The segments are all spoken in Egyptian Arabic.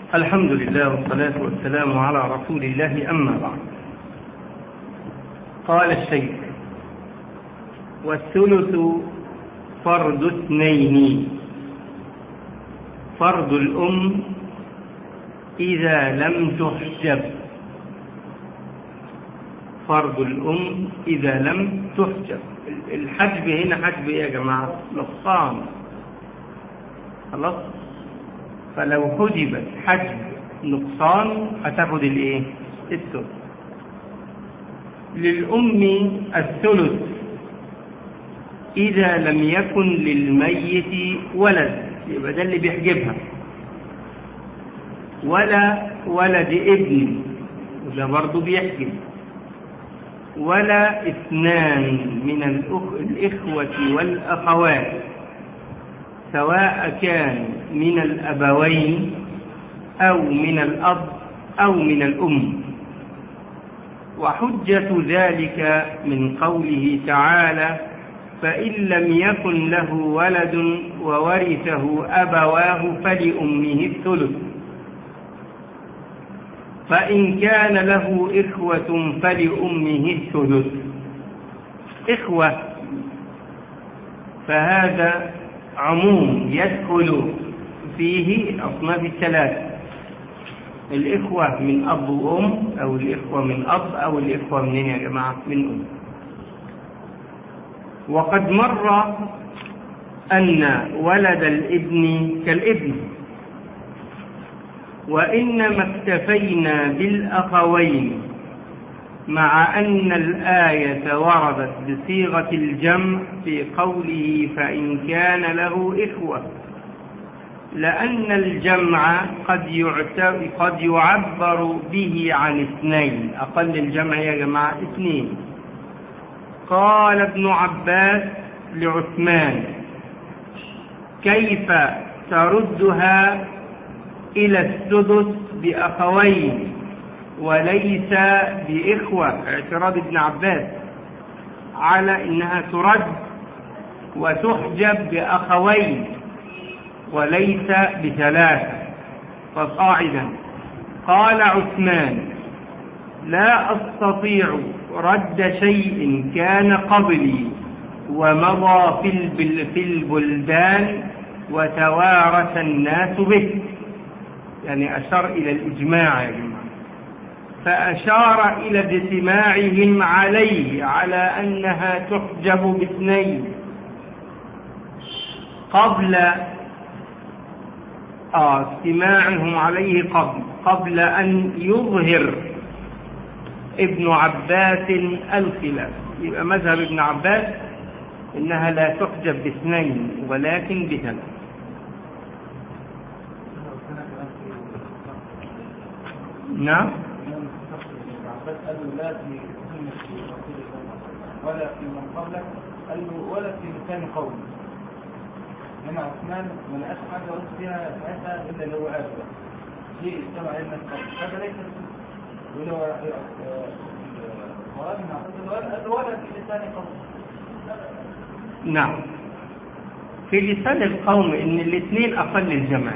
الحمد لله والصلاة والسلام على رسول الله أما بعد قال الشيخ والثلث فرض اثنين فرض الأم إذا لم تحجب فرض الأم إذا لم تحجب الحجب هنا حجب إيه يا جماعة نقصان خلاص فلو حجبت حجب نقصان هتاخد الايه الثلث للأم الثلث إذا لم يكن للميت ولد يبقى ده اللي بيحجبها ولا ولد ابن وده برضه بيحجب ولا اثنان من الإخوة والأخوات سواء كان من الأبوين أو من الأب أو من الأم وحجة ذلك من قوله تعالى فإن لم يكن له ولد وورثه أبواه فلأمه الثلث فإن كان له إخوة فلأمه الثلث إخوة فهذا عموم يدخل فيه الأصناف الثلاثة الإخوة من أب وأم أو الإخوة من أب أو الإخوة منين يا جماعة من أم وقد مر أن ولد الابن كالابن وإنما اكتفينا بالأخوين مع أن الآية وردت بصيغة الجمع في قوله فإن كان له إخوة لأن الجمع قد قد يعبر به عن اثنين أقل الجمع يا جماعة اثنين قال ابن عباس لعثمان كيف تردها إلى السدس بأخوين وليس بإخوة اعتراض ابن عباس على إنها ترد وتحجب بأخوين وليس بثلاثة فصاعدا قال عثمان لا أستطيع رد شيء كان قبلي ومضى في في البلدان وتوارث الناس به يعني أشار إلى الإجماع يا جماعة فأشار إلى اجتماعهم عليه على أنها تحجب باثنين قبل آه اجتماعهم عليه قبل قبل أن يظهر ابن عباس الخلاف يبقى مذهب ابن عباس إنها لا تحجب باثنين ولكن بثلاث نعم قال له لا في ولا في من قبلك قال له ولا في لسان قوم هنا عثمان ما لقاش حاجه قلت فيها ساعتها الا اللي هو قال ليه اجتمع علم القبل هذا ليس ولو قال من ولا في لسان قوم نعم في لسان القوم ان الاثنين اقل الجماعه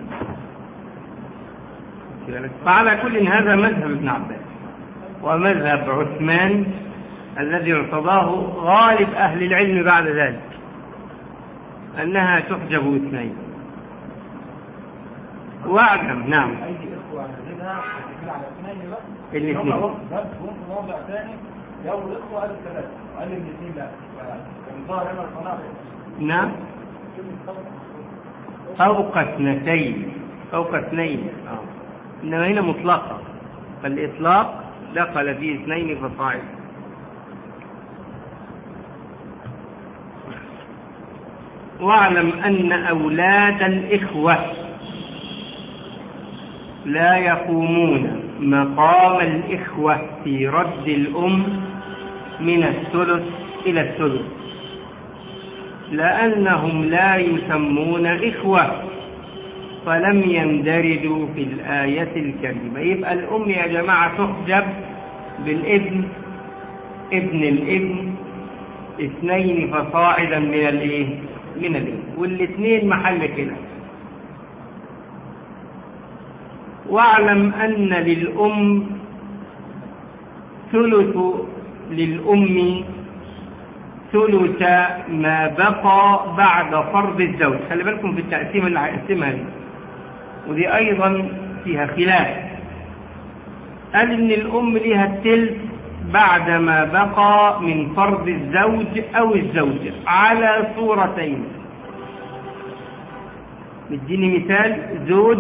فعلى كل هذا مذهب ابن عباس ومذهب عثمان الذي ارتضاه غالب أهل العلم بعد ذلك أنها تحجب اثنين واعلم نعم اي اخوه هنزلها هتجيب على اثنين بقى الاثنين. هم بس هم في موضع ثاني لو الاخوه قالوا ثلاثه قال الاثنين لا كان ظاهر هنا القناعه نعم فوق اثنتين فوق اثنين آه. إنما هنا مطلقة فالإطلاق دخل فيه اثنين فصاعد واعلم أن أولاد الإخوة لا يقومون مقام الإخوة في رد الأم من الثلث إلى الثلث لأنهم لا يسمون إخوة فلم يندرجوا في الآية الكريمة يبقى الأم يا جماعة تحجب بالابن ابن الابن اثنين فصاعدا من الايه من الابن والاثنين محل كده واعلم أن للأم ثلث للأم ثلث ما بقى بعد فرض الزوج خلي بالكم في التقسيم اللي هيقسمها دي ودي أيضا فيها خلاف قال إن الأم ليها التلت بعد ما بقى من فرض الزوج أو الزوجة على صورتين نديني مثال زوج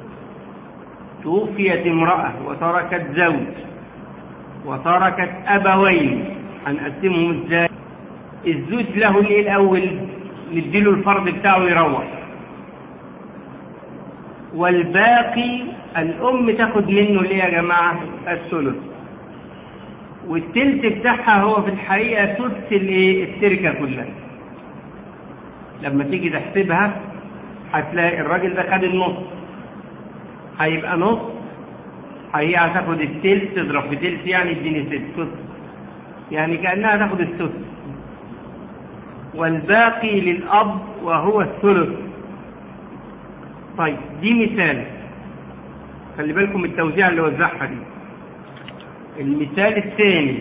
توفيت امرأة وتركت زوج وتركت أبوين هنقسمهم ازاي الزوج له الايه الأول نديله الفرض بتاعه يروح والباقي الأم تاخد منه ليه يا جماعة الثلث والتلت بتاعها هو في الحقيقة ثلث الايه التركة كلها لما تيجي تحسبها هتلاقي الراجل ده خد النص هيبقى نص هي هتاخد التلت تضرب في تلت يعني اديني ست يعني كأنها تاخد الثلث والباقي للأب وهو الثلث طيب دي مثال خلي بالكم التوزيع اللي وزعها دي المثال الثاني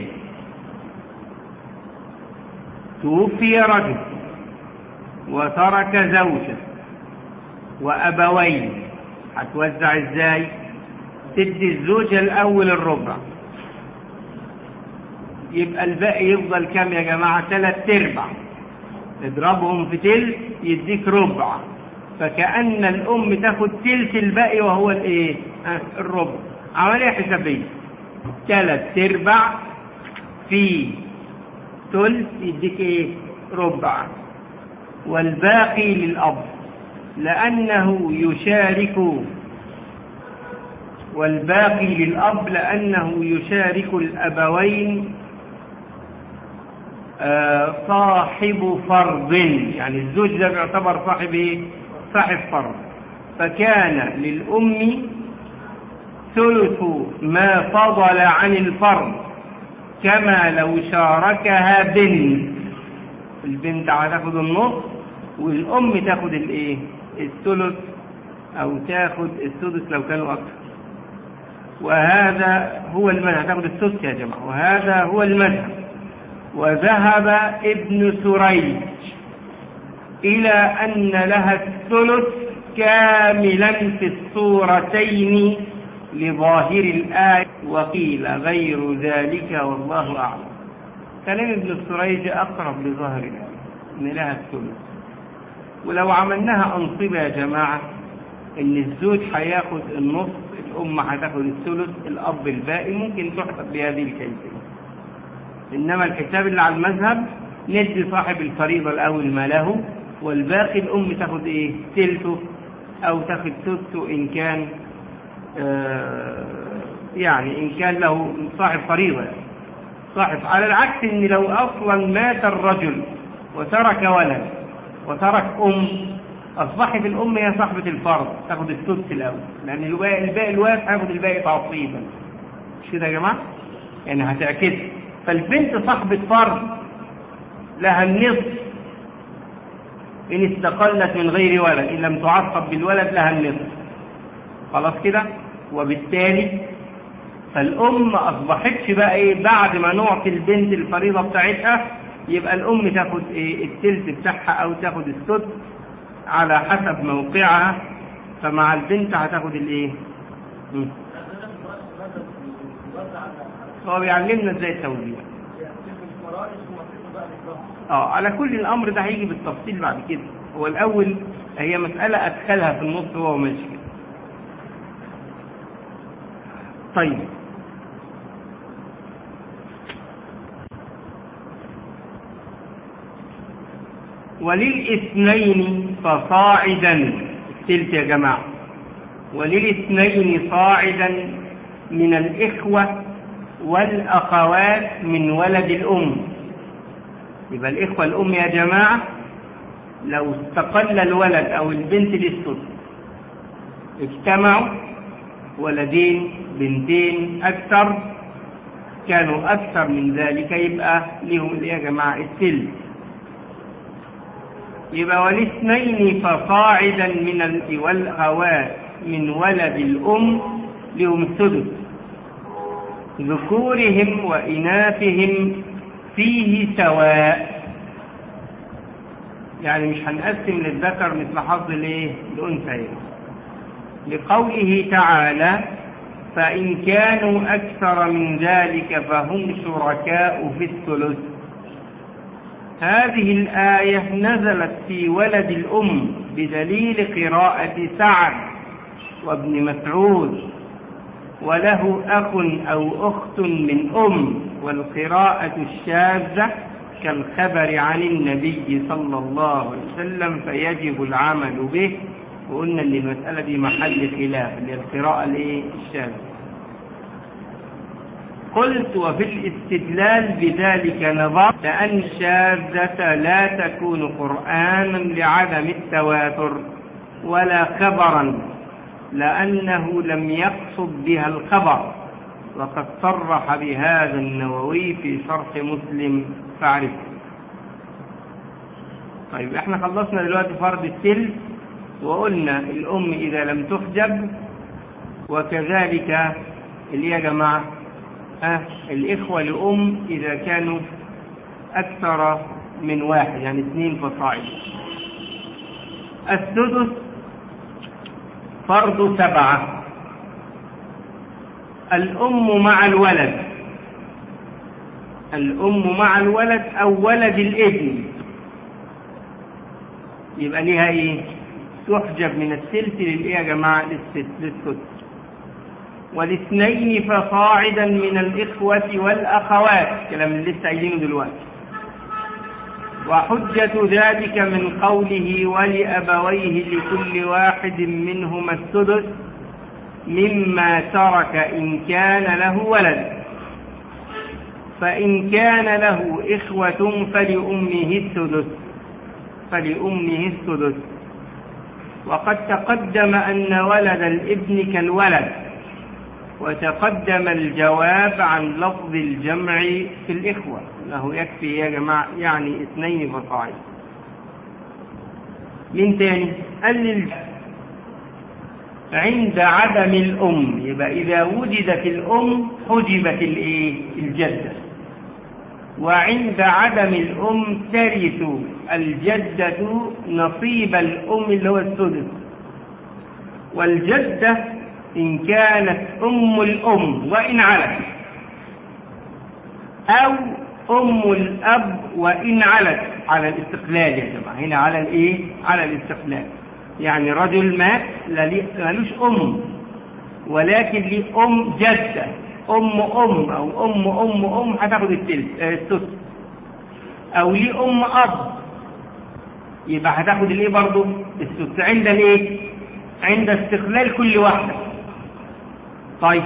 توفي رجل وترك زوجة وأبوين هتوزع ازاي تدي الزوجة الأول الربع يبقى الباقي يفضل كام يا جماعة ثلاث ارباع اضربهم في تلت يديك ربع فكأن الأم تاخد تلت الباقي وهو الايه آه الربع عملية حسابية ثلاث ارباع في ثلث يديك ايه ربع والباقي للأب لأنه يشارك والباقي للأب لأنه يشارك الأبوين آه صاحب فرض يعني الزوج ده بيعتبر صاحب ايه صاحب فرض فكان للأم ثلث ما فضل عن الفرض كما لو شاركها بنت البنت هتاخد النص والأم تاخد الايه الثلث أو تاخد السدس لو كانوا أكثر وهذا هو المذهب تاخد السدس يا جماعة وهذا هو المذهب وذهب ابن سريج إلى أن لها الثلث كاملا في الصورتين لظاهر الآية وقيل غير ذلك والله أعلم كلام ابن سريج أقرب لظاهر الآية أن لها الثلث ولو عملناها أنصبة يا جماعة إن الزوج هياخد النص الأم هتاخد الثلث الأب الباقي ممكن تحسب بهذه الكيفية إنما الحساب اللي على المذهب ندي صاحب الفريضة الأول ما له والباقي الأم تاخد إيه تلته أو تاخد ثلثه إن كان آه يعني إن كان له صاحب فريضة يعني. صاحب على العكس إن لو أصلا مات الرجل وترك ولد وترك أم أصبحت الأم هي صاحبة الفرض تاخد الثلث الأول لأن الباقي, الباقي الوارث هياخد الباقي تعصيبا مش كده يا جماعة؟ يعني هتعكس فالبنت صاحبة فرض لها النصف إن استقلت من غير ولد إن لم تعصب بالولد لها النصف خلاص كده وبالتالي فالأم ما أصبحتش بقى إيه بعد ما نعطي البنت الفريضة بتاعتها يبقى الأم تاخد إيه التلت بتاعها أو تاخد السدس على حسب موقعها فمع البنت هتاخد الإيه؟ مم. هو بيعلمنا ازاي التوزيع اه على كل الامر ده هيجي بالتفصيل بعد كده هو الاول هي مسألة ادخلها في النص وهو ماشي كده طيب وللاثنين فصاعدا التلت يا جماعة وللاثنين صاعدا من الإخوة والأخوات من ولد الأم يبقى الإخوة الأم يا جماعة لو استقل الولد أو البنت للسدس اجتمعوا ولدين بنتين أكثر كانوا أكثر من ذلك يبقى لهم يا جماعة التلت يبقى والاثنين فصاعدا من والأخوات من ولد الأم لهم السدس ذكورهم وإناثهم فيه سواء يعني مش هنقسم للذكر مثل حظ الايه الانثيين لقوله تعالى فإن كانوا أكثر من ذلك فهم شركاء في الثلث هذه الآية نزلت في ولد الأم بدليل قراءة سعد وابن مسعود وله أخ أو أخت من أم والقراءة الشاذة كالخبر عن النبي صلى الله عليه وسلم فيجب العمل به وقلنا ان المسألة دي محل خلاف اللي هي القراءة الايه الشاذة قلت وفي الاستدلال بذلك نظر لأن الشاذة لا تكون قرآنا لعدم التواتر ولا خبرا لأنه لم يقصد بها الخبر وقد صرح بهذا النووي في شرح مسلم فاعرفه طيب احنا خلصنا دلوقتي فرض الثلث وقلنا الأم إذا لم تحجب وكذلك اللي يا جماعة ها الإخوة لأم إذا كانوا أكثر من واحد يعني اثنين فصاعد السدس فرض سبعة الأم مع الولد الأم مع الولد أو ولد الابن يبقى ليها إيه؟ تحجب من الثلث للإيه يا جماعة للسدس والاثنين فصاعدا من الإخوة والأخوات كلام اللي لسه قايلينه دلوقتي وحجة ذلك من قوله ولأبويه لكل واحد منهما السدس مما ترك إن كان له ولد فإن كان له إخوة فلأمه السدس فلأمه السدس وقد تقدم أن ولد الابن كالولد وتقدم الجواب عن لفظ الجمع في الإخوة أنه يكفي يا جماعة يعني اثنين فصاعد من تاني قال للج... عند عدم الأم يبقى إذا وجدت الأم حجبت الإيه؟ الجدة وعند عدم الأم ترث الجدة نصيب الأم اللي هو السدس والجدة إن كانت أم الأم وإن علت أو أم الأب وإن علت على الاستقلال يا جماعة هنا على الإيه؟ على الاستقلال يعني رجل مات مالوش أم ولكن ليه أم جدة أم أم أو أم أم أم هتاخد السدس أو ليه أم أب يبقى هتاخد الإيه برضه؟ السدس عند الإيه؟ عند استقلال كل واحدة طيب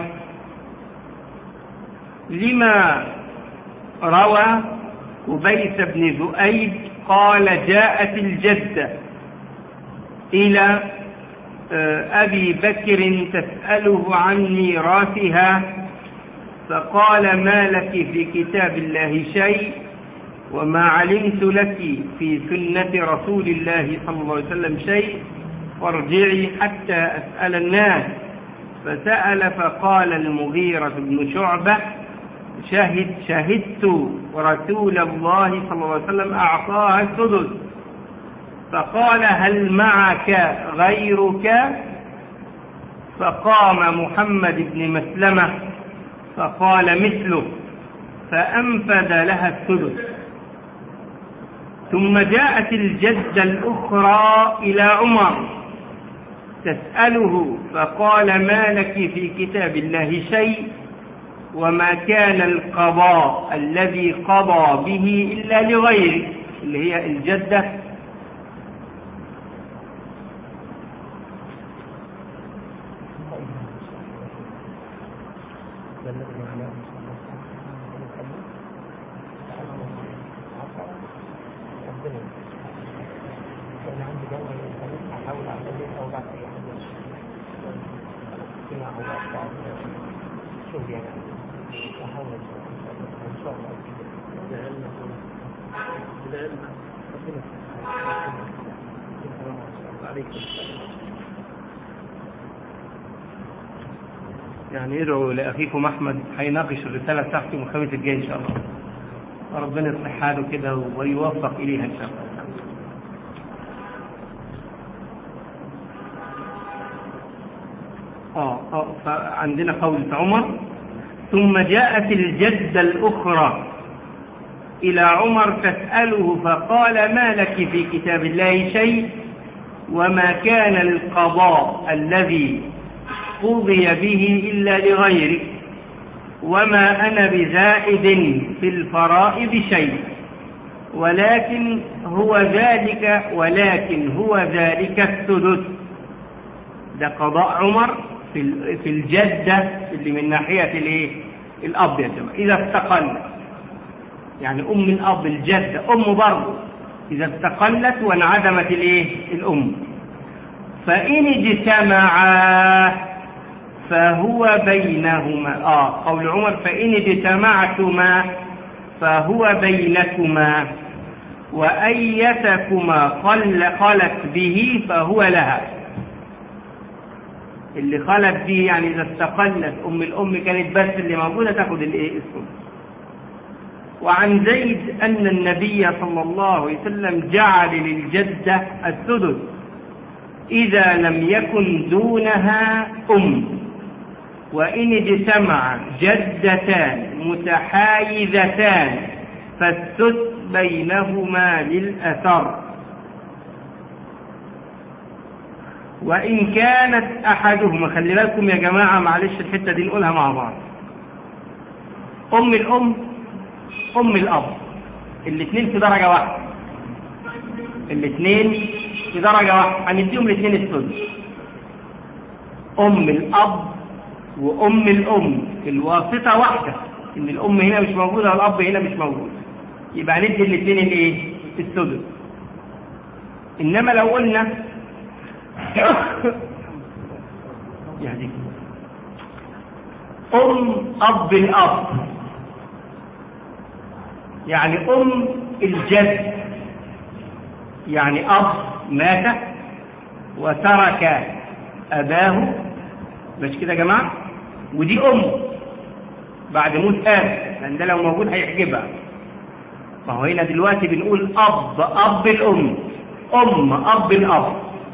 لما روى أبيس بن ذؤيب قال جاءت الجدة إلى أبي بكر تسأله عن ميراثها فقال ما لك في كتاب الله شيء وما علمت لك في سنة رسول الله صلى الله عليه وسلم شيء وارجعي حتى أسأل الناس فسأل فقال المغيرة بن شعبة شهد شهدت رسول الله صلى الله عليه وسلم أعطاها السدس فقال هل معك غيرك فقام محمد بن مسلمة فقال مثله فأنفذ لها السدس ثم جاءت الجدة الأخرى إلى عمر تسأله فقال ما لك في كتاب الله شيء وما كان القضاء الذي قضى به إلا لغيره اللي هي الجدة يعني ادعوا لاخيكم احمد هيناقش الرساله بتاعته يوم الخميس الجاي ان شاء الله وربنا يصلح حاله كده ويوفق اليها ان شاء الله اه اه فعندنا قول عمر ثم جاءت الجدة الأخرى إلى عمر تسأله فقال ما لك في كتاب الله شيء وما كان القضاء الذي قضي به إلا لغيرك وما أنا بزائد في الفرائض شيء ولكن هو ذلك ولكن هو ذلك السدس ده قضاء عمر في في الجدة اللي من ناحية الايه الأب يا جماعة إذا استقلت يعني أم الأب الجدة أم برضه إذا استقلت وانعدمت الايه الأم فإن اجتمعا فهو بينهما آه قول عمر فإن اجتمعتما فهو بينكما وأيتكما قل خلت به فهو لها اللي خلت به يعني إذا استقلت أم الأم كانت بس اللي موجودة تاخد الإيه السدس وعن زيد أن النبي صلى الله عليه وسلم جعل للجدة السدس إذا لم يكن دونها أم وإن اجتمع جدتان متحايزتان فالسدس بينهما للأثر وإن كانت أحدهما خلي بالكم يا جماعة معلش الحتة دي نقولها مع بعض أم الأم أم الأب الاثنين في درجة واحدة الاثنين في درجة واحدة هنديهم الاثنين السدس أم الأب وأم الأم الواسطة واحدة إن الأم هنا مش موجودة والأب هنا مش موجود يبقى ندي الاثنين الإيه؟ السدس إنما لو قلنا يهديك أم أب الأب يعني أم الجد يعني أب مات وترك أباه مش كده يا جماعة ودي أم بعد موت آب لأن ده لو موجود هيحجبها ما هو هنا دلوقتي بنقول أب أب الأم أم أب الأب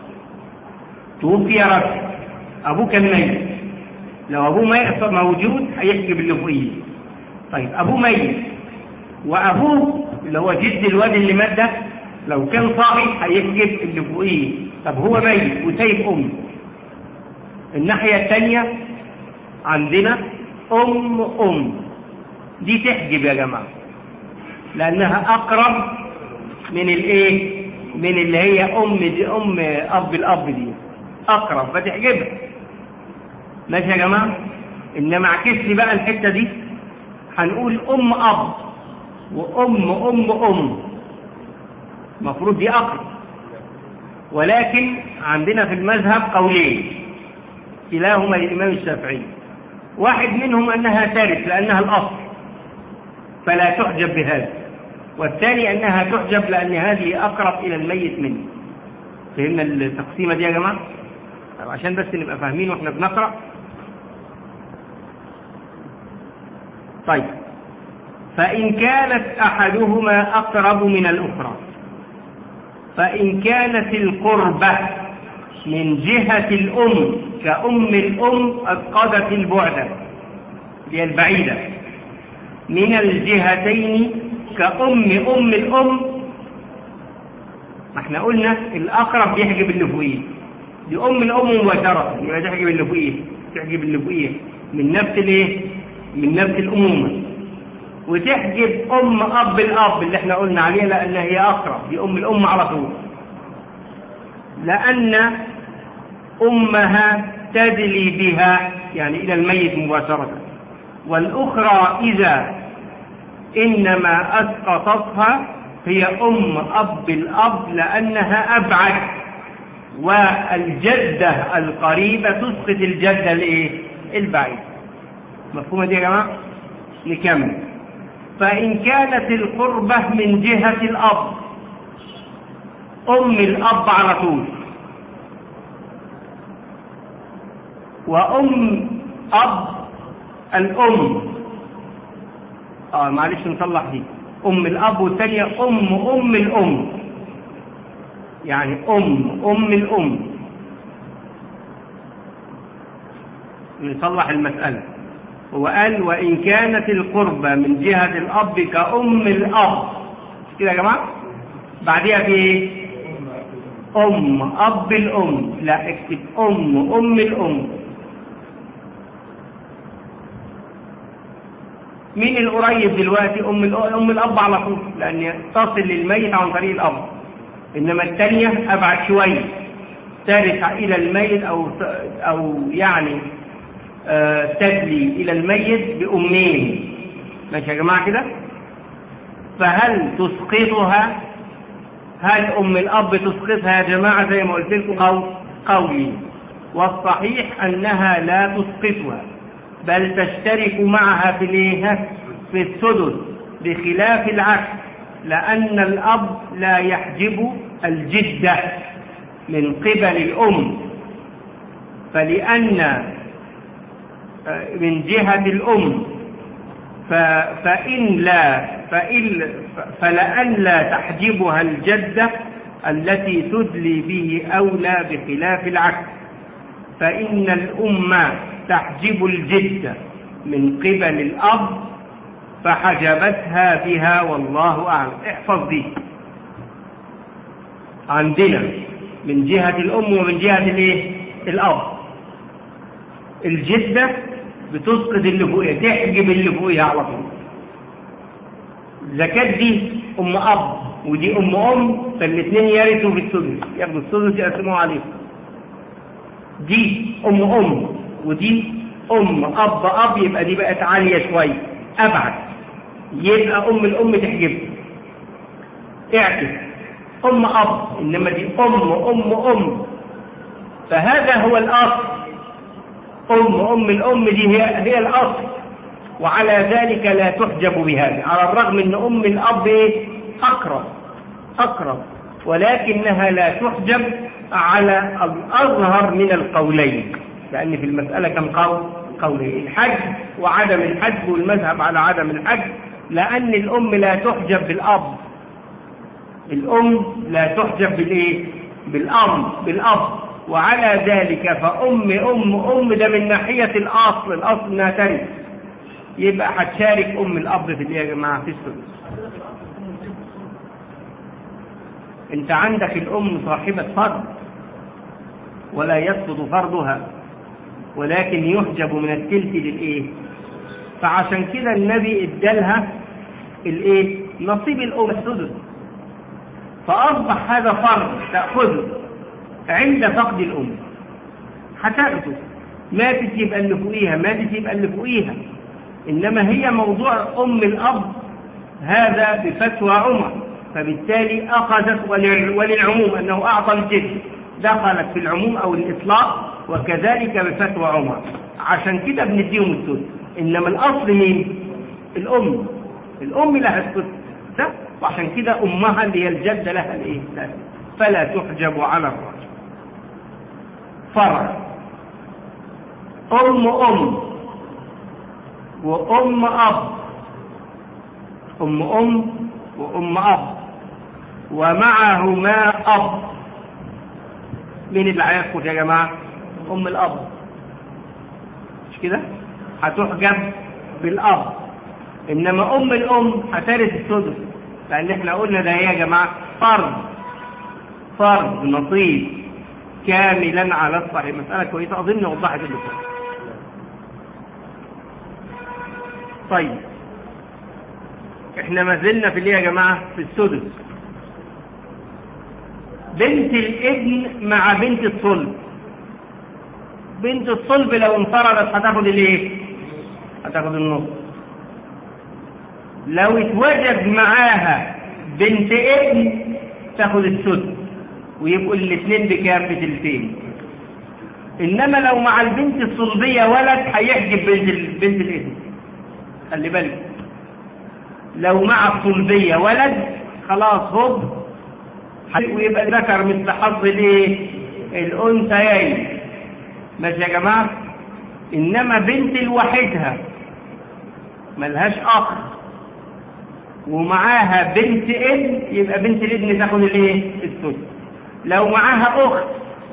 توفي رجل أبوه كان ميت لو أبوه ميت موجود هيحجب اللي فوقيه طيب أبوه ميت وأبوه اللي هو جد الواد اللي مات ده لو كان صاحي هيحجب اللي فوقيه طب هو ميت وسايب أم الناحية الثانية عندنا أم أم دي تحجب يا جماعة لأنها أقرب من الإيه؟ من اللي هي أم دي أم أب الأب دي أقرب فتحجبها ماشي يا جماعة إنما عكس لي بقى الحتة دي هنقول أم أب وأم أم أم المفروض دي أقرب ولكن عندنا في المذهب قولين كلاهما للإمام الشافعي واحد منهم أنها ترث لأنها الأصل فلا تحجب بهذا والثاني أنها تحجب لأن هذه أقرب إلى الميت منه فهمنا التقسيمة دي يا جماعة طب عشان بس نبقى فاهمين واحنا بنقرأ طيب فإن كانت أحدهما أقرب من الأخرى فإن كانت القربة من جهة الأم كأم الأم أفقدت البعد هي البعيدة من الجهتين كأم أم الأم ما احنا قلنا الأقرب يحجب اللي فوقيه دي أم الأم مباشرة يبقى تحجب اللي فوقيه تحجب اللي فوقيه من نفس الايه؟ من نفس الأمومة وتحجب أم أب الأب اللي احنا قلنا عليها لأن هي أقرب دي أم الأم على طول لأن أمها تدلي بها يعني إلى الميت مباشرة والأخرى إذا إنما أسقطتها هي أم أب الأب لأنها أبعد والجدة القريبة تسقط الجدة الإيه؟ البعيد مفهومة دي يا جماعة؟ نكمل فإن كانت القربة من جهة الأب أم الأب على طول وأم أب الأم اه معلش نصلح دي أم الأب والثانية أم أم الأم يعني أم أم الأم نصلح المسألة هو قال وإن كانت القربة من جهة الأب كأم الأب كده يا جماعة بعديها في إيه؟ أم أب الأم لا اكتب أم أم الأم مين القريب دلوقتي أم الأ- أم الأب على طول لأن تصل للميت عن طريق الأب إنما الثانية أبعد شوية ترث إلى الميت أو أو يعني آه، تدلي إلى الميت بأمين ماشي يا جماعة كده فهل تسقطها هل أم الأب تسقطها يا جماعة زي ما قلت لكم أو قولي والصحيح أنها لا تسقطها بل تشترك معها في الايه في السدس بخلاف العكس لأن الأب لا يحجب الجدة من قبل الأم فلأن من جهة الأم ف- فإن لا فإن فلأن لا تحجبها الجدة التي تدلي به أولى بخلاف العكس فإن الأم تحجب الجدة من قبل الأب فحجبتها بها والله أعلم احفظ دي عندنا من جهة الأم ومن جهة الايه؟ الأب الجدة بتسقط اللي فوقيها تحجب اللي فوقيها على طول زكاة دي أم أب ودي أم أم فالاثنين يرثوا في السدس ياخدوا السدس يقسموه عليهم دي أم أم ودي أم أب أب يبقى دي بقت عالية شوية أبعد يبقى أم الأم تحجبها اعكس أم أب إنما دي أم أم أم فهذا هو الأصل أم أم الأم دي هي, هي الأصل وعلى ذلك لا تحجب بهذا على الرغم أن أم الأب إيه؟ أقرب أقرب ولكنها لا تحجب على الأظهر من القولين لأن في المسألة كم قول قولين الحج وعدم الحج والمذهب على عدم الحج لأن الأم لا تحجب بالأب الأم لا تحجب بالإيه؟ بالأم بالأب وعلى ذلك فأم أم أم ده من ناحية الأصل الأصل إنها ترث يبقى هتشارك أم الأب في الإيه يا جماعة في السدس أنت عندك الأم صاحبة فرض ولا يسقط فرضها ولكن يحجب من التلت للإيه؟ فعشان كده النبي ادالها الإيه؟ نصيب الأم السدس فأصبح هذا فرض تأخذه عند فقد الأم هتاخده ماتت يبقى اللي فوقيها ماتت يبقى اللي فوقيها إنما هي موضوع أم الأب هذا بفتوى عمر فبالتالي أخذت ولل- وللعموم أنه أعطى الجد دخلت في العموم أو الإطلاق وكذلك بفتوى عمر عشان كده بنديهم السدس إنما الأصل مين؟ الأم الأم لها السدس ده وعشان كده أمها اللي هي الجدة لها الإيه؟ لها. فلا تحجب على الرجل فرع أم أم وأم أب أم أم وأم أب ومعهما أب مين اللي هيسقط يا جماعة؟ أم الأب مش كده؟ هتحجب بالأب إنما أم الأم هترث السدس لأن إحنا قلنا ده إيه يا جماعة؟ فرض فرض نصيب كاملا على الصحيح مسألة كويسة أظن وضحت اللي فات. طيب احنا ما زلنا في الايه يا جماعه في السدس بنت الابن مع بنت الصلب بنت الصلب لو انفردت هتاخد الايه هتاخد النص لو اتوجد معاها بنت ابن تاخد السدس ويبقوا الاثنين بكام بتلتين انما لو مع البنت الصلبيه ولد هيحجب بنت ال- بنت الابن خلي بالك لو مع الصلبية ولد خلاص هوب ويبقى ذكر مثل حظ الايه الانثيين ماشي يا جماعه إنما بنت لوحدها ملهاش أخ ومعاها بنت ابن يبقى بنت الابن تاخد الايه؟ السدس لو معاها أخت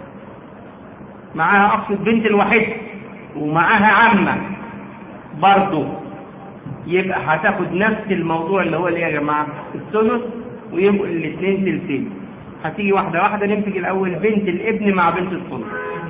معاها أخت بنت الوحيدة ومعاها عمة برضه يبقى هتاخد نفس الموضوع اللي هو اللي يا جماعة الثلث ويبقوا الاثنين تلتين هتيجي واحدة واحدة نمسك الأول بنت الابن مع بنت الثلث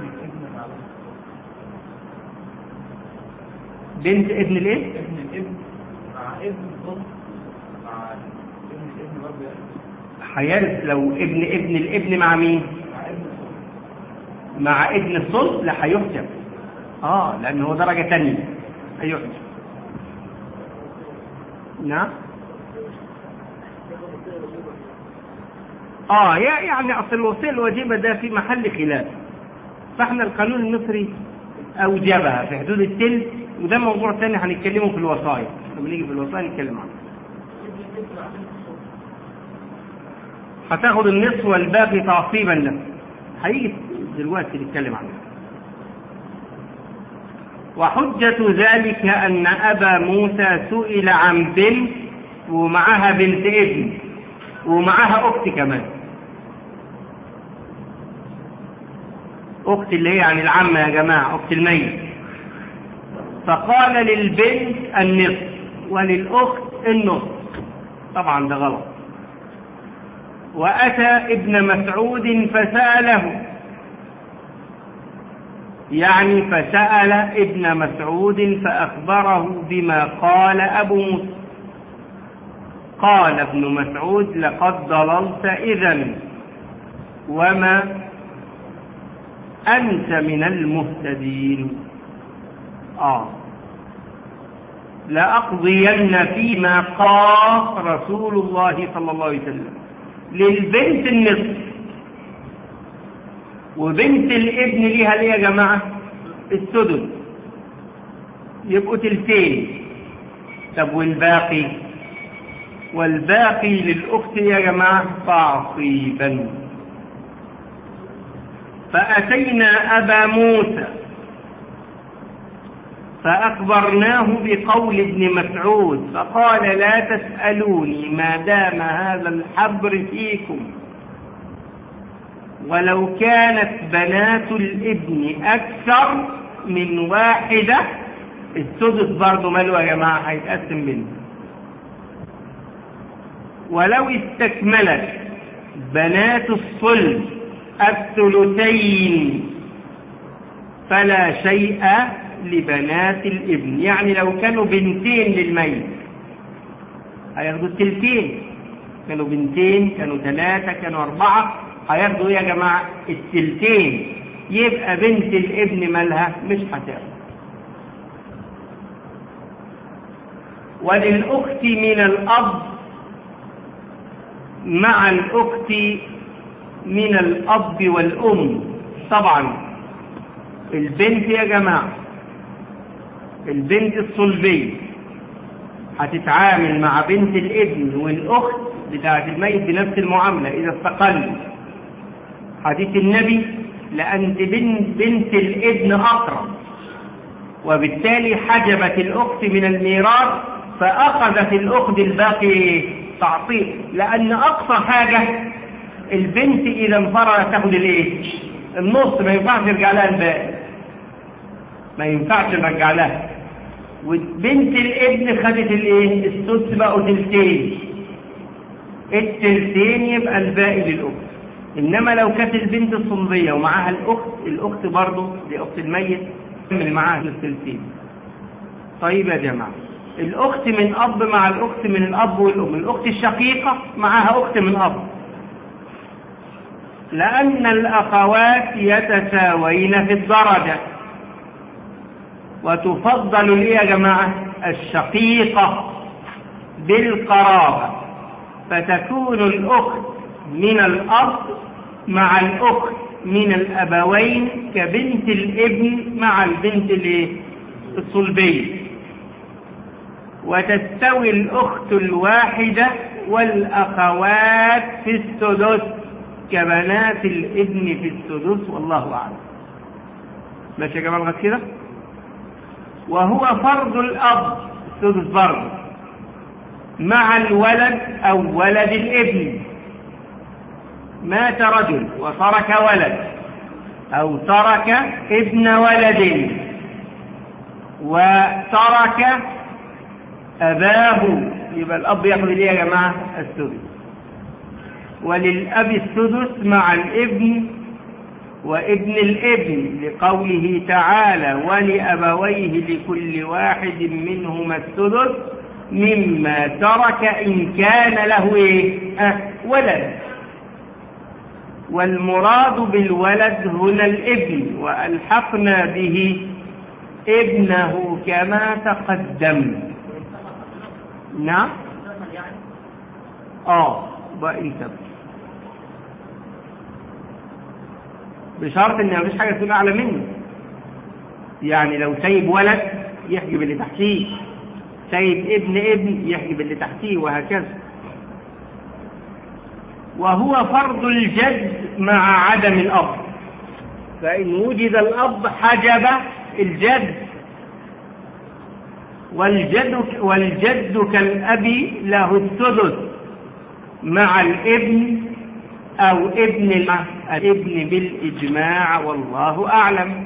بنت ابن الايه؟ ابن الابن مع ابن الصلب مع ابن الابن برضه يعني هيرث لو ابن ابن الابن مع مين؟ مع ابن الصلب مع ابن الصلب لا هيحجب اه لان هو درجة تانية هيحجب نعم اه يا- يعني اصل الوصية الواجبة ده في محل خلاف فاحنا القانون المصري اوجبها في حدود التلت وده موضوع تاني هنتكلمه في الوصايا لما نيجي في الوصايا نتكلم عنه هتاخد النصف والباقي تعصيبا له هيجي دلوقتي نتكلم عنه وحجة ذلك أن أبا موسى سئل عن بنت ومعها بنت ابن ومعها أخت كمان أخت اللي هي يعني العمة يا جماعة أخت الميت فقال للبنت النصف وللأخت النصف طبعا ده غلط وأتى ابن مسعود فسأله يعني فسأل ابن مسعود فأخبره بما قال أبو موسى قال ابن مسعود لقد ضللت إذا وما أنت من المهتدين آه لأقضين فيما قال رسول الله صلى الله عليه وسلم للبنت النصف وبنت الابن ليها ليه يا جماعة السدس يبقوا تلتين طب والباقي والباقي للأخت يا جماعة تعصيبا فأتينا أبا موسى فأخبرناه بقول ابن مسعود فقال لا تسألوني ما دام هذا الحبر فيكم ولو كانت بنات الابن أكثر من واحدة السدس برضه ماله يا جماعة هيتقسم منه ولو استكملت بنات الصلب الثلثين فلا شيء لبنات الابن يعني لو كانوا بنتين للميت هياخدوا التلتين كانوا بنتين كانوا ثلاثة كانوا أربعة هياخدوا يا جماعة التلتين يبقى بنت الابن مالها مش هتاخد وللأخت من الأب مع الأخت من الأب والأم طبعا البنت يا جماعة البنت الصلبية هتتعامل مع بنت الابن والأخت بتاعت الميت بنفس المعاملة إذا استقل حديث النبي لأنت بنت, بنت الابن أقرب وبالتالي حجبت الأخت من الميراث فأخذت الأخت الباقي تعطيل لأن أقصى حاجة البنت إذا انفردت تاخد الإيه؟ النص ما ينفعش يرجع لها الباقي ما ينفعش نرجع لها وبنت الابن خدت الايه السدس بقوا تلتين التلتين يبقى الباقي للاخت انما لو كانت البنت الصلبيه ومعاها الاخت الاخت برضه دي اخت الميت اللي معاها التلتين طيب يا جماعه الاخت من اب مع الاخت من الاب والام الاخت الشقيقه معاها اخت من اب لان الاخوات يتساوين في الدرجه وتفضل ليه يا جماعة الشقيقة بالقرابة فتكون الأخت من الأب مع الأخت من الأبوين كبنت الابن مع البنت الصلبية وتستوي الأخت الواحدة والأخوات في السدس كبنات الابن في السدس والله أعلم ماشي يا جماعة لغاية كده وهو فرض الأب السدس برضه مع الولد أو ولد الابن مات رجل وترك ولد أو ترك ابن ولد وترك أباه يبقى الأب ياخد ليه يا جماعة السدس وللأب السدس مع الابن وابن الابن لقوله تعالى ولأبويه لكل واحد منهما السدس مما ترك إن كان له إيه؟ أه ولد والمراد بالولد هنا الابن وألحقنا به ابنه كما تقدم نعم اه وإن سبب بشرط ان مفيش حاجه تكون اعلى منه يعني لو سايب ولد يحجب اللي تحتيه سايب ابن ابن يحجب اللي تحتيه وهكذا وهو فرض الجد مع عدم الاب فان وجد الاب حجب الجد والجد والجد كالاب له السدس مع الابن أو ابن الابن بالإجماع والله أعلم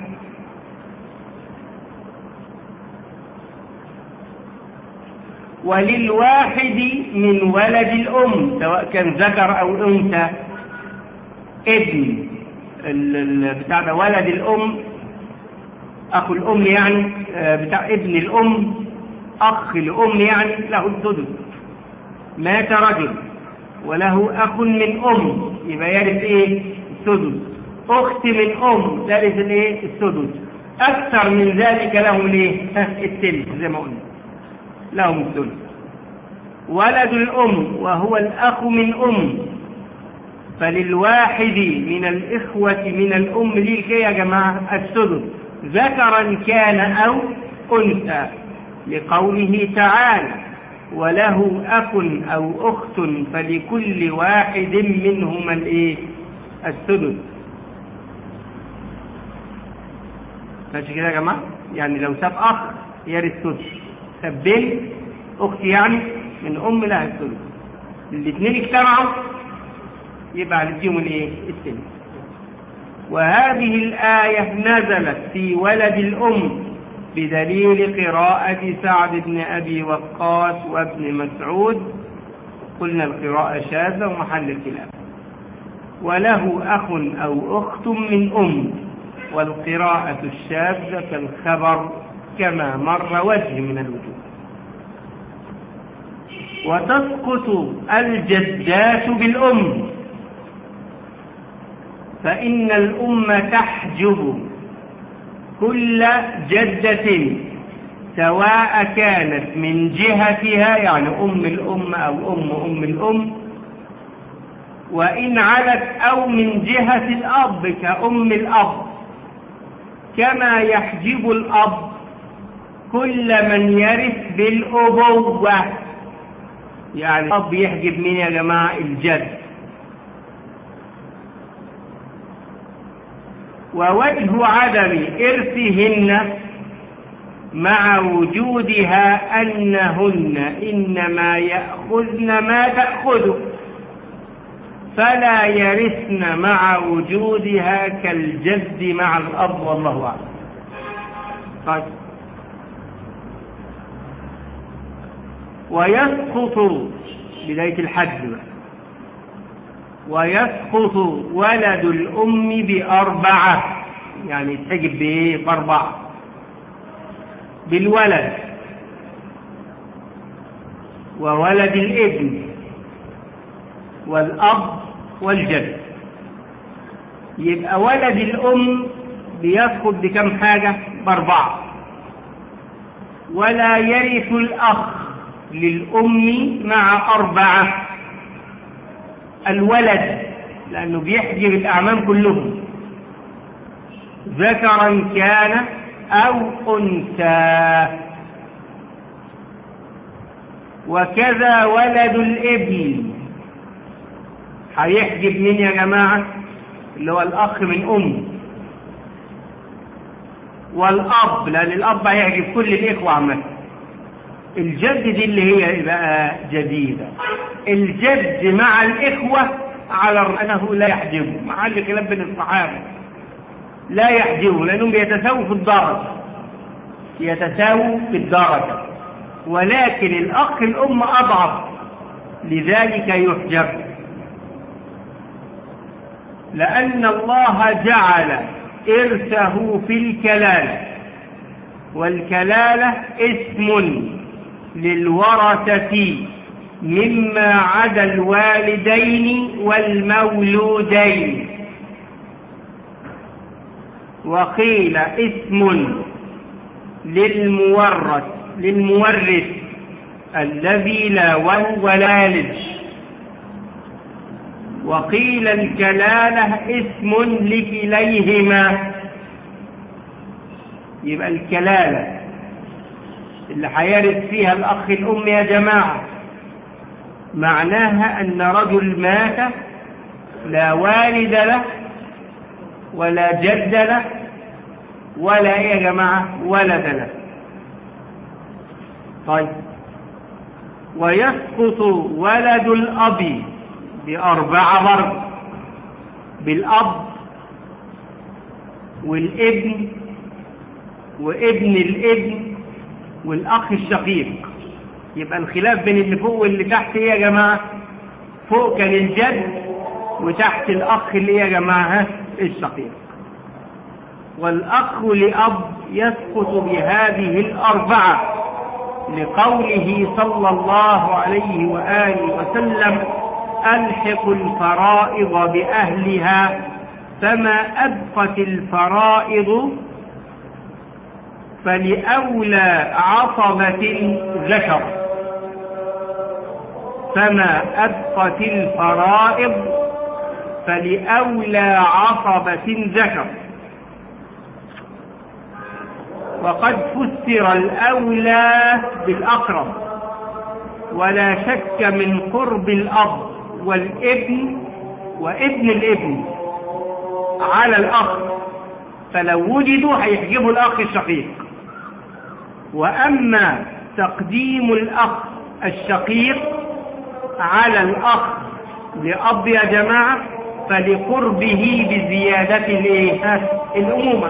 وللواحد من ولد الأم سواء كان ذكر أو أنثى ابن بتاع ده ولد الأم أخو الأم يعني بتاع ابن الأم أخ الأم يعني له السدس مات رجل وله أخ من أم يبقى يرث إيه؟ السدس أخت من أم ترث الإيه؟ السدس أكثر من ذلك لهم الإيه؟ الثلث زي ما قلنا لهم الثلث ولد الأم وهو الأخ من أم فللواحد من الإخوة من الأم ليه يا جماعة السدس ذكرا كان أو أنثى لقوله تعالى وله أخ أو أخت فلكل واحد منهما الإيه؟ السدس. ماشي كده يا جماعة؟ يعني لو ساب أخ يرث السدس. ساب بنت أخت يعني من أم لها السدس. الاثنين اجتمعوا يبقى عليهم الإيه؟ السدس. وهذه الآية نزلت في ولد الأم بدليل قراءة سعد بن أبي وقاص وابن مسعود قلنا القراءة شاذة ومحل الخلاف وله أخ أو أخت من أم والقراءة الشاذة كالخبر كما مر وجه من الوجوه وتسقط الجدات بالأم فإن الأم تحجب كل جدة سواء كانت من جهتها يعني أم الأم أو أم أم الأم وإن علت أو من جهة الأب كأم الأب كما يحجب الأب كل من يرث بالأبوة يعني الأب يحجب مين يا جماعة الجد ووجه عدم إرثهن مع وجودها أنهن إنما يأخذن ما تأخذ فلا يرثن مع وجودها كالجد مع الأب والله أعلم طيب ويسقط بداية الحج ويسقط ولد الأم بأربعة يعني يتحجب بإيه؟ بأربعة بالولد وولد الابن والأب والجد يبقى ولد الأم بيسقط بكم حاجة بأربعة ولا يرث الأخ للأم مع أربعة الولد لأنه بيحجب الأعمام كلهم ذكرا كان أو أنثى وكذا ولد الابن هيحجب مين يا جماعة اللي هو الأخ من أم والأب لأن الأب هيعجب كل الإخوة عامة الجد دي اللي هي بقى جديدة الجد مع الإخوة على أنه لا يحجبه مع خلاف بين الصحابة لا يحجبه لأنهم بيتساووا في الدرجة يتساووا في الدرجة ولكن الأخ الأم أضعف لذلك يحجب لأن الله جعل إرثه في الكلالة والكلالة اسم للورثة مما عدا الوالدين والمولودين وقيل اسم للمورث للمورث الذي لا ولا يلد وقيل الكلالة اسم لكليهما يبقى الكلالة اللي هيرث فيها الأخ الأم يا جماعة معناها أن رجل مات لا والد له ولا جد له ولا إيه يا جماعة ولد له طيب ويسقط ولد الأب بأربعة ضرب بالأب والابن وابن الابن والأخ الشقيق يبقى الخلاف بين اللي فوق واللي تحت ايه يا جماعة فوق كان الجد وتحت الأخ اللي ايه يا جماعة الشقيق والأخ لأب يسقط بهذه الأربعة لقوله صلى الله عليه وآله وسلم ألحق الفرائض بأهلها فما أبقت الفرائض فلأولى عصبة ذكر فما أبقت الفرائض فلأولى عصبة ذكر وقد فسر الأولى بالأقرب ولا شك من قرب الأب والابن وابن الابن على الأخ فلو وجدوا هيحجبوا الأخ الشقيق وأما تقديم الأخ الشقيق على الأخ لأب يا جماعة فلقربه بزيادة الأمومة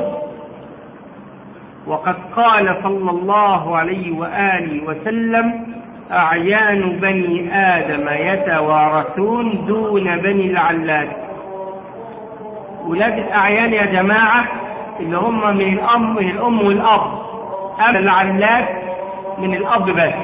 وقد قال صلى الله عليه وآله وسلم أعيان بني آدم يتوارثون دون بني العلات ولاد الأعيان يا جماعة اللي هم من الأم من الأم والأب أما العلات من الأب بس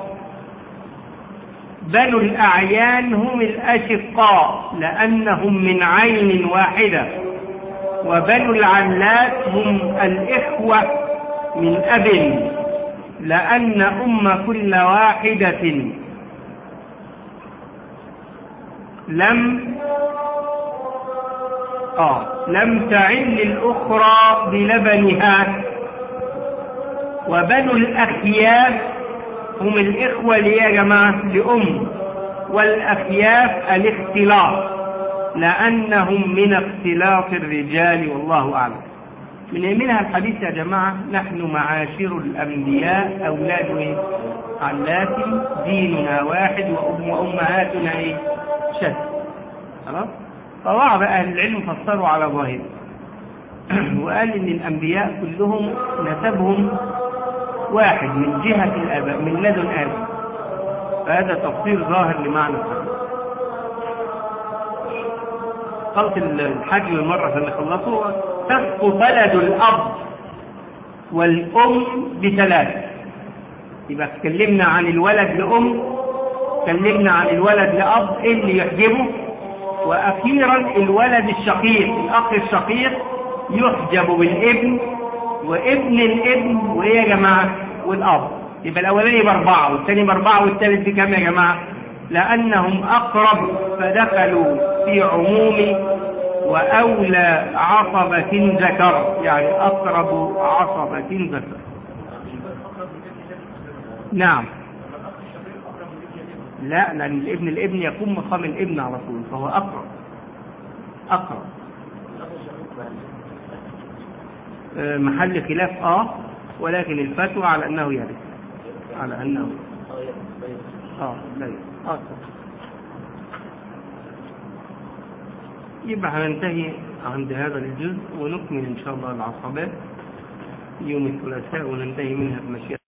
بنو الأعيان هم الأشقاء لأنهم من عين واحدة وبنو العلات هم الإخوة من أب لأن أم كل واحدة لم آه لم تعل الأخرى بلبنها وبنو الأخياف هم الإخوة اللي يا جماعة لأم والأخياف الاختلاط لأنهم من اختلاط الرجال والله أعلم من منها الحديث يا جماعة نحن معاشر الأنبياء أولاد إيه؟ علات ديننا واحد وأمهاتنا إيه؟ شتى خلاص فبعض أهل العلم فسروا على ظاهره وقال إن الأنبياء كلهم نسبهم واحد من جهة الآباء من لدن آدم فهذا تفسير ظاهر لمعنى الحديث خلط الحج والمرة اللي خلصوا تسقط ولد الأب والأم بثلاثة يبقى اتكلمنا عن الولد لأم اتكلمنا عن الولد لأب إيه اللي يحجبه وأخيرا الولد الشقيق الأخ الشقيق يحجب بالابن وابن الابن وإيه يا جماعة والأب يبقى الأولاني بأربعة والثاني بأربعة والثالث بكام يا جماعة لأنهم أقرب فدخلوا في عموم وأولى عصبة ذكر يعني أقرب عصبة ذكر نعم لا لأن الابن الابن يقوم مقام الابن على طول فهو أقرب أقرب آه، محل خلاف اه ولكن الفتوى على انه يرث على انه اه لا يرث. اه يبقى هننتهي عند هذا الجزء ونكمل ان شاء الله العصبات يوم الثلاثاء وننتهي منها بمشيئة